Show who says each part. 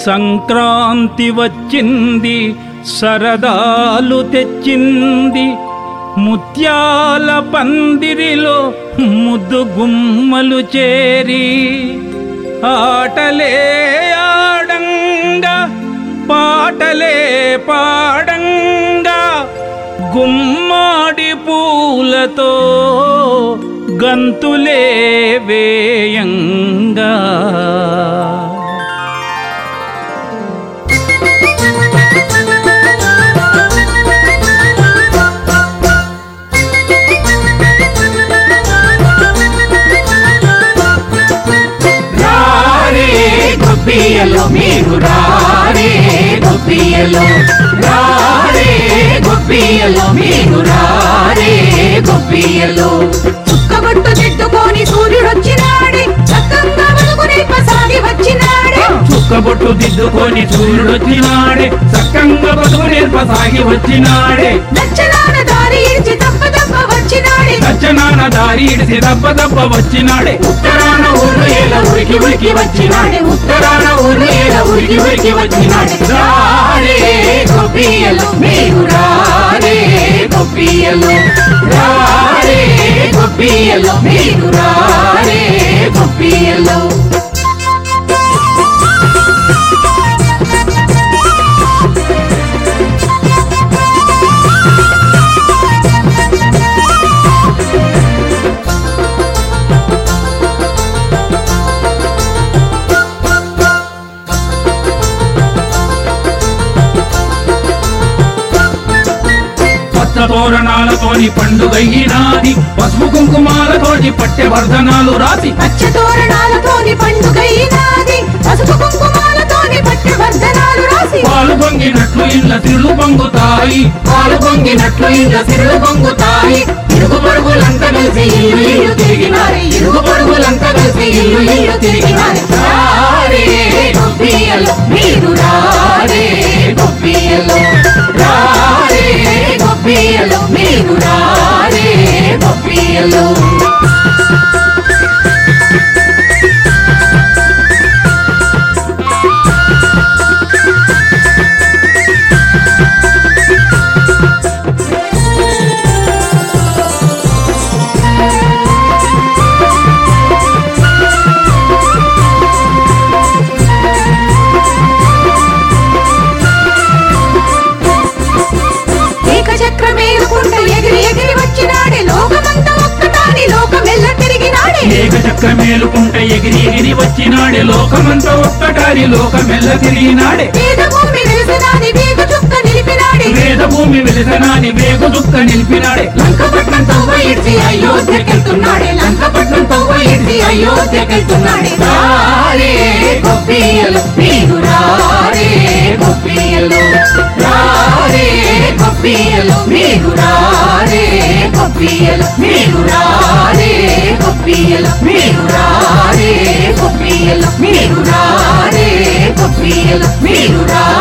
Speaker 1: సంక్రాంతి వచ్చింది సరదాలు తెచ్చింది ముత్యాల పందిరిలో ముద్దు గుమ్మలు చేరి ఆటలే ఆడంగా పాటలే పాడంగా గుమ్మాడి పూలతో గంతులే వేయంగా
Speaker 2: రారే గొప్పియలో మీరు రారే గొప్పియలో రారే గొప్పియలో మీరు రారే గొప్పియలో
Speaker 3: చుక్కబొట్టు తిట్టుకొని సూర్యుడొచ్చినాడే చక్కంగా వెలుగునే సాగి వచ్చినాడే
Speaker 1: చుక్కబొట్టు దిద్దుకొని సూర్యుడొచ్చినాడే సక్కంగా బతుకు నేర్పసాగి వచ్చినాడే
Speaker 3: దచ్చనాన దారి ఇడిచి తప్ప తప్ప వచ్చినాడే
Speaker 1: సత్యనాన దారి ఇడిసి దెబ్బ దెబ్బ వచ్చినాడే
Speaker 2: ఉత్తరాన ఊరు ఏల ఉరికి ఉరికి వచ్చినాడే ఉత్తరాన ఊరు ఏల ఉరికి ఉరికి వచ్చినాడే రారే గొప్పియలో మీరు రారే గొప్పియలో రారే గొప్పియలో మీరు రారే గొప్పియలో
Speaker 1: పచ్చ తోరణాలతోని పండుగయ్యినాది పసుపు కుంకుమాలతోటి పట్టె వర్ధనాలు రాసి
Speaker 3: పచ్చ తోరణాలతోని పండుగైనాది పసుపు కుంకుమాలతోని పట్టె వర్ధనాలు రాసి
Speaker 1: పాలు పొంగినట్లు ఇళ్ళ తిరులు పొంగుతాయి
Speaker 2: పాలు పొంగినట్లు ఇంత సిరులు పొంగుతాయి ఇరుగు పొరుగులంతా కలిసి ఇల్లు ఇల్లు తిరిగినారు ఇరుగు పొరుగులంతా కలిసి ఇల్లు ఇల్లు తిరిగినారు రారే గొప్పియలు మీరు రారే గొప్పియలు రారే గొప్పియలు మీరు రారే గొప్పియలు
Speaker 3: ఏక చక్రమేలుకుంట ఎగిరి ఎగిరి వచ్చినాడే లోకమంతా ఒక్కటాని లోకమెల్ల తిరిగినాడే
Speaker 1: ఏక చక్రమేలుకుంటే ఎగిరి ఎగిరి వచ్చినాడే లోకమంతా ఒక్కటారి లోకమెల్ల తిరిగినాడే
Speaker 3: వేద భూమి వెలిసినాది వేగ చుక్క నిలిపినాడే
Speaker 1: వేద భూమి వెలిసనాని వేగు దుక్క నిలిపినాడే
Speaker 2: లంకపట్నం తవ్వ ఇడిచి అయోధ్యకెళ్తున్నాడే లంకపట్నం తవ్వ ఇడిచి అయోధ్యకెళ్తున్నాడే రారే గొప్పియలు మీరు రారే గొప్పియలు రారే గొప్పియలు మీరు రారే గొప్పియలు మీరు రారే గొప్పియలు మీరు రారే గొప్పియలు మీరు రారే గొప్పియలు మీరు రారే